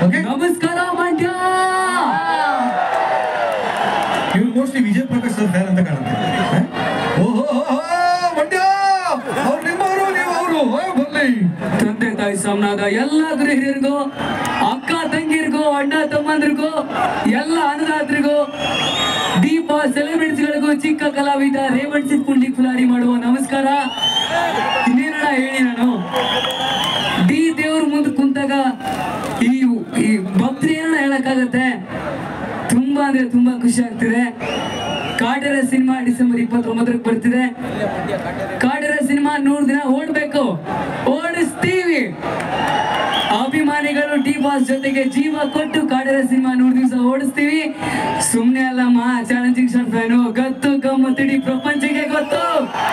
Okay ನಮಸ್ಕಾರ ಮಂಡ್ಯ ಇವ್ರು mostly Vijay Prakash sir fan ಅಂತ ಕಾಣುತ್ತೆ ಹ? ಓಹೋ ಮಂಡ್ಯ ಅವ್ರು ನಿಮ್ಮವರು ನೀವು ಅವರು ಬರ್ಲಿ ತಂದೆ ತಾಯಿ ಸಮನಾದ ಎಲ್ಲ ಗುರು ಹಿರಿಯರಿಗೂ ಅಕ್ಕ ತಂಗಿರಿಗೂ ಅಣ್ಣ ತಮ್ಮಂದ್ರಿಗೂ ಎಲ್ಲ ಅನ್ನದಾತರಿಗೂ ದೀಪ ಸೆಲೆಬ್ರಿಟಿಗಳಿಗೂ ಚಿಕ್ಕ ಕಲಾವಿದ ರೇವಣ್ ಸಿಂಗ್ ಪುಂಡಿ ಫುಲಾರಿ ಮಾಡುವ ನಮಸ್ಕಾರ ಇನ್ನೇನಣ್ಣ ಹೇಳಿ ನಾನು ಡಿ ದೇವ್ರ ಮುಂದೆ ಕುಂತಾಗ ಈ ಈ ಭಕ್ತಿ ಏನಣ್ಣ ಹೇಳಕ್ಕಾಗತ್ತೆ ತುಂಬಾ ಅಂದ್ರೆ ತುಂಬಾ ಖುಷಿ ಆಗ್ತಿದೆ ಕಾಟರ ಸಿನಿಮಾ ಡಿಸೆಂಬರ್ ಇಪ್ಪತ್ತೊಂಬತ್ತಕ್ಕೆ ಬರ್ತಿದೆ ಕಾಟರ ಸಿನಿಮಾ ನೂರು ದಿನ ಓಡ್ಬೇಕು ಓಡಿಸ್ತೀವಿ ಅಭಿಮಾನಿಗಳು ಡಿ ಬಾಸ್ ಜೊತೆಗೆ ಜೀವ ಕೊಟ್ಟು ಕಾಟರ ಸಿನಿಮಾ ನೂರು ದಿವಸ ಓಡಿಸ್ತೀವಿ ಸುಮ್ನೆ ಅಲ್ಲಮ್ಮ ಚಾಲೆಂಜಿಂಗ್ ಸ್ಟಾರ್ ಫ್ಯಾನು ಗತ್ತು ಗಮ್ಮತ್ತಿಡಿ ಪ್ರಪಂಚಕ್ಕೆ ಗೊತ್ತು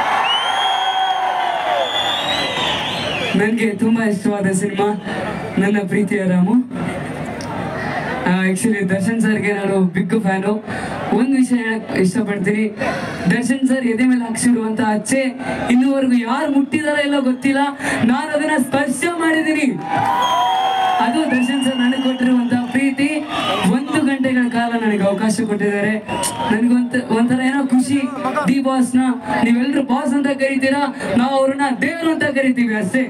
ನನಗೆ ತುಂಬಾ ಇಷ್ಟವಾದ ಸಿನಿಮಾ ನನ್ನ ಪ್ರೀತಿಯ ರಾಮು ಆಕ್ಚುಲಿ ದರ್ಶನ್ ಸರ್ಗೆ ನಾನು ಬಿಗ್ ಫ್ಯಾನು ಒಂದು ವಿಷಯ ಹೇಳಕ್ ಇಷ್ಟಪಡ್ತೀನಿ ದರ್ಶನ್ ಸರ್ ಎದೆ ಮೇಲೆ ಹಾಕ್ಸಿರುವಂತ ಅಚ್ಚೆ ಇನ್ನೂವರೆಗೂ ಯಾರು ಮುಟ್ಟಿದಾರ ಇಲ್ಲ ಗೊತ್ತಿಲ್ಲ ನಾನು ಅದನ್ನ ಸ್ಪರ್ಶ ಮಾಡಿದ್ದೀನಿ ಅದು ದರ್ಶನ್ ಸರ್ ನನಗೆ ಕೊಟ್ಟಿರುವಂತ ಪ್ರೀತಿ ಒಂದು ಗಂಟೆಗಳ ಕಾಲ ನನಗೆ ಅವಕಾಶ ಕೊಟ್ಟಿದ್ದಾರೆ ನನಗೊಂತ ಒಂಥರ ಏನೋ ಖುಷಿ ಡಿ ಬಾಸ್ ನ ನೀವೆಲ್ಲರೂ ಬಾಸ್ ಅಂತ ಕರಿತೀರಾ ನಾವು ಅವ್ರನ್ನ ದೇವರು ಅಂತ ಕರಿತೀವಿ ಅಷ್ಟೇ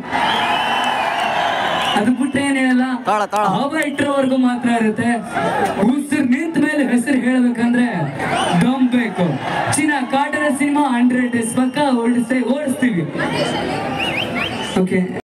ಅದು ಬಿಟ್ರೆ ಏನ್ ಹೇಳಲ್ಲ ಹವ ಇಟ್ಟರವರೆಗೂ ಮಾತ್ರ ಇರುತ್ತೆ ಉಸಿರು ನಿಂತ ಮೇಲೆ ಹೆಸರು ಹೇಳ್ಬೇಕಂದ್ರೆ ದಮ್ ಬೇಕು ಚಿನ್ನ ಕಾಟನ ಸಿನಿಮಾ ಹಂಡ್ರೆಡ್ ಡೇಸ್ ಪಕ್ಕ ಓಡಿಸ್ತೇ ಓಡಿಸ್ತೀವಿ ಓಕೆ